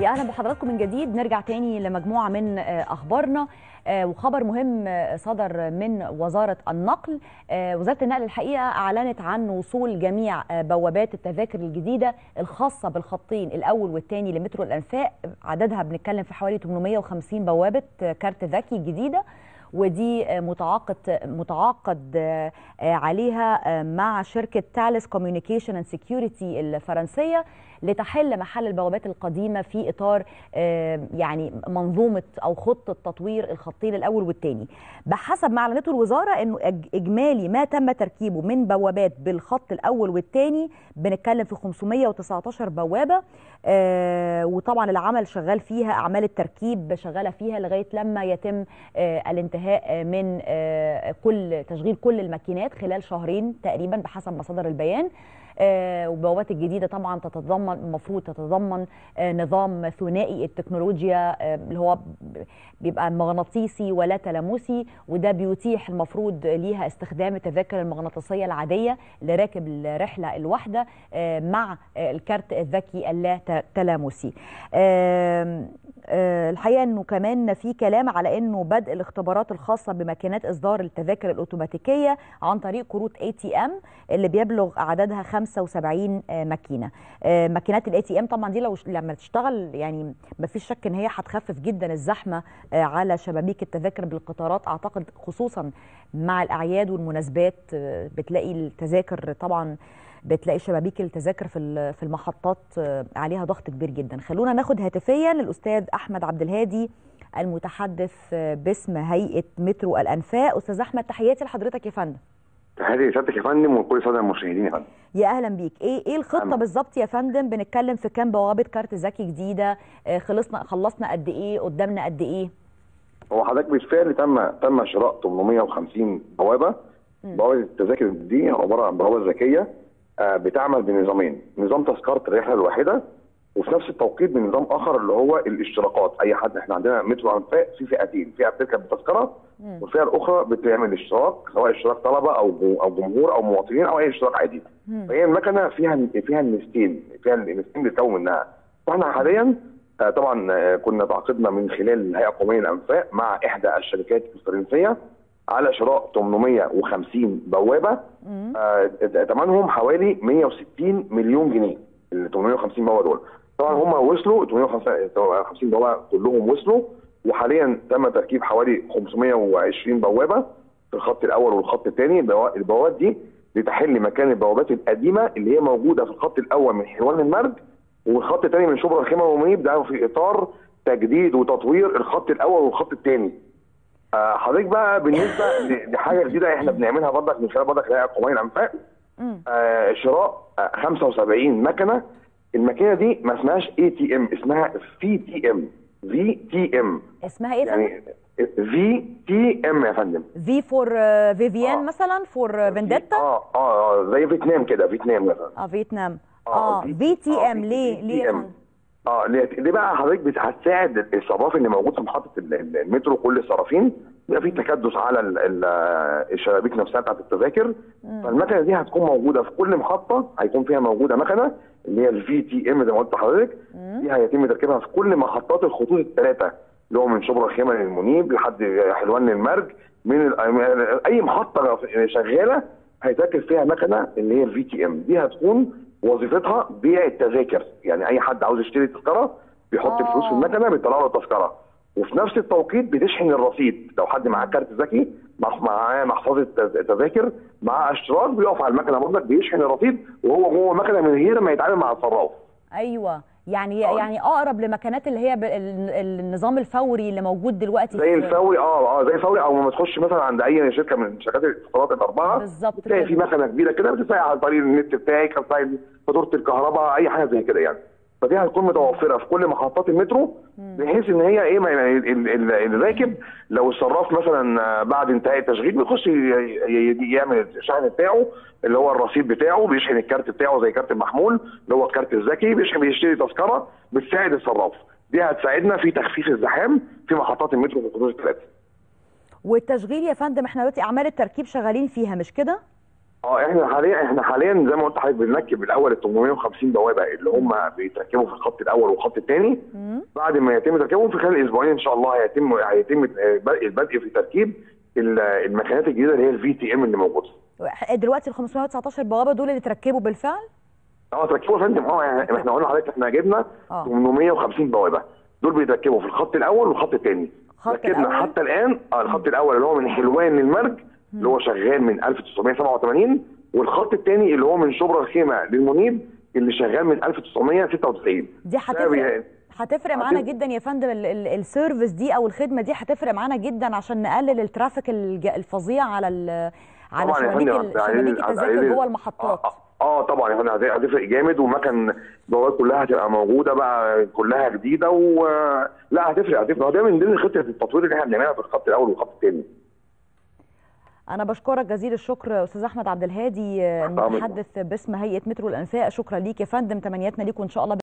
يا اهلا بحضراتكم من جديد نرجع تاني لمجموعه من اخبارنا وخبر مهم صدر من وزاره النقل وزاره النقل الحقيقه اعلنت عن وصول جميع بوابات التذاكر الجديده الخاصه بالخطين الاول والثاني لمترو الانفاق عددها بنتكلم في حوالي 850 بوابه كارت ذكي جديده ودي متعاقد متعاقد عليها مع شركه تاليس كوميونيكيشن اند سكيورتي الفرنسيه لتحل محل البوابات القديمه في اطار يعني منظومه او خطه تطوير الخطين الاول والثاني بحسب ما اعلنته الوزاره انه اجمالي ما تم تركيبه من بوابات بالخط الاول والثاني بنتكلم في 519 بوابه وطبعا العمل شغال فيها اعمال التركيب شغاله فيها لغايه لما يتم الانتهاء من كل تشغيل كل الماكينات خلال شهرين تقريبا بحسب مصادر البيان آه والبوابات الجديده طبعا تتضمن المفروض تتضمن آه نظام ثنائي التكنولوجيا آه اللي هو بيبقى مغناطيسي ولا تلامسي وده بيتيح المفروض ليها استخدام التذاكر المغناطيسيه العاديه لراكب الرحله الواحده مع الكارت الذكي اللا تلامسي الحقيقه انه كمان في كلام على انه بدء الاختبارات الخاصه بماكينات اصدار التذاكر الاوتوماتيكيه عن طريق كروت اي تي ام اللي بيبلغ عددها 75 ماكينه ماكينات الاي تي ام طبعا دي لو لما تشتغل يعني ما فيش شك ان هي هتخفف جدا الزحمه على شبابيك التذاكر بالقطارات اعتقد خصوصا مع الاعياد والمناسبات بتلاقي التذاكر طبعا بتلاقي شبابيك التذاكر في في المحطات عليها ضغط كبير جدا خلونا ناخد هاتفيا الاستاذ احمد عبد الهادي المتحدث باسم هيئه مترو الانفاق استاذ احمد تحياتي لحضرتك يا فندم تحياتي لسيادتك يا فندم وكل ساده المشاهدين يا فندم يا اهلا بيك ايه ايه الخطه بالظبط يا فندم بنتكلم في كام بوابه كارت ذكي جديده خلصنا خلصنا قد ايه قدامنا قد ايه هو حضرتك بالفعل تم تم شراء 850 بوابه بوابه التذاكر دي عباره عن بوابه ذكيه بتعمل بنظامين نظام تذكره الرحله الواحده وفي نفس التوقيت بنظام اخر اللي هو الاشتراكات اي حد احنا عندنا مترو انفاق في فئتين فئه بتركب بتذكره والفئه الاخرى بتعمل اشتراك سواء اشتراك طلبه او او جمهور او مواطنين او اي اشتراك عادي فهي المكنه فيها فيها المستين فيها المستين بيتكون منها فاحنا حاليا طبعا كنا تعاقدنا من خلال الهيئه القوميه للانفاق مع احدى الشركات الفرنسيه على شراء 850 بوابه آه ثمنهم حوالي 160 مليون جنيه ال 850 بوابه دول طبعا هم وصلوا 850 بوابه كلهم وصلوا وحاليا تم تركيب حوالي 520 بوابه في الخط الاول والخط الثاني البوابات دي بتحل مكان البوابات القديمه اللي هي موجوده في الخط الاول من حلوان المرج والخط الثاني من شبرا الخيمه ومنيب ده في اطار تجديد وتطوير الخط الاول والخط الثاني آه حضرتك بقى بالنسبه لحاجه جديده احنا بنعملها برضك من خلال برضك الهيئه القوميه للانفاق آه شراء آه 75 مكنه الماكينه دي ما اسمهاش اي تي ام اسمها في تي ام في تي ام اسمها ايه يعني في تي ام يا فندم في فور فيفيان آه. مثلا فور فينديتا اه اه زي فيتنام كده فيتنام مثلا اه فيتنام اه في تي ام ليه ليه يا فندم اه ليه بقى حضرتك هتساعد الصراف اللي موجود في محطه المترو كل الصرافين يبقى في تكدس على الشبابيك نفسها بتاعت التذاكر فالمكنه دي هتكون موجوده في كل محطه هيكون فيها موجوده مكنه اللي هي الفي تي ام زي ما قلت لحضرتك دي هيتم تركيبها في كل محطات الخطوط الثلاثه اللي هو من شبرا الخيمه للمنيب لحد حلوان للمرج من اي محطه شغاله هيتركب فيها مكنه اللي هي الفي تي ام دي هتكون وظيفتها بيع التذاكر يعني اي حد عاوز يشتري تذكره بيحط آه. الفلوس في المكنه بيطلع له التذكره وفي نفس التوقيت بتشحن الرصيد لو حد معاه كارت ذكي معاه محفظه تذاكر معاه اشتراك بيقف على المكنه برضك بيشحن الرصيد وهو جوه المكنه من غير ما يتعامل مع الصراف ايوه يعني أوه. يعني اقرب لمكانات اللي هي النظام الفوري اللي موجود دلوقتي زي الفوري اه اه زي الفوري او ما تخش مثلا عند اي شركه من شركات الاتصالات الاربعه بالظبط تلاقي في مكنه كبيره كده بتدفع عن طريق النت بتاعك عن طريق فاتوره الكهرباء اي حاجه زي كده يعني فدي هتكون متوفره في كل محطات المترو بحيث ان هي ايه يعني الراكب لو الصراف مثلا بعد انتهاء التشغيل بيخش يعمل الشحن بتاعه اللي هو الرصيد بتاعه بيشحن الكارت بتاعه زي كارت المحمول اللي هو الكارت الذكي بيشحن بيشتري تذكره بتساعد الصراف دي هتساعدنا في تخفيف الزحام في محطات المترو في الخطوط الثلاثه والتشغيل يا فندم احنا دلوقتي اعمال التركيب شغالين فيها مش كده؟ اه احنا حاليا احنا حاليا زي ما قلت لحضرتك بنركب الاول ال 850 بوابه اللي هم بيتركبوا في الخط الاول والخط الثاني بعد ما يتم تركيبهم في خلال اسبوعين ان شاء الله هيتم هيتم بدء البدء في تركيب ال- الماكينات الجديده اللي هي الفي تي ام اللي موجوده. دلوقتي ال 519 بوابه دول اللي تركبوا بالفعل اه تركبوا يا فندم اه يعني احنا قلنا لحضرتك احنا جبنا آه. 850 بوابه دول بيتركبوا في الخط الاول والخط الثاني. الخط ركبنا الأول؟ حتى الان اه الخط الاول اللي هو من حلوان للمرج اللي هو شغال من 1987 والخط الثاني اللي هو من شبرا الخيمه للمنيب اللي شغال من 1996 دي ده هتفرق بي- هتفرق معانا هتفرق. جدا يا فندم ال- ال- السيرفيس دي او الخدمه دي هتفرق معانا جدا عشان نقلل الترافيك الج- الفظيع على ال- على طبعاً يا شبابيك فندم، ال- عايزين- شبابيك التذاكر عايزين- جوه المحطات اه, آه طبعا يا فندم هت- هتفرق جامد ومكن البوابات كلها هتبقى موجوده بقى كلها جديده و لا هتفرق هتفرق هو ده من ضمن خطه التطوير اللي احنا بنعملها في الخط الاول والخط الثاني انا بشكرك جزيل الشكر استاذ احمد عبد الهادي أمرك. المتحدث باسم هيئه مترو الانفاق شكرا ليك يا فندم تمنياتنا ليكم ان شاء الله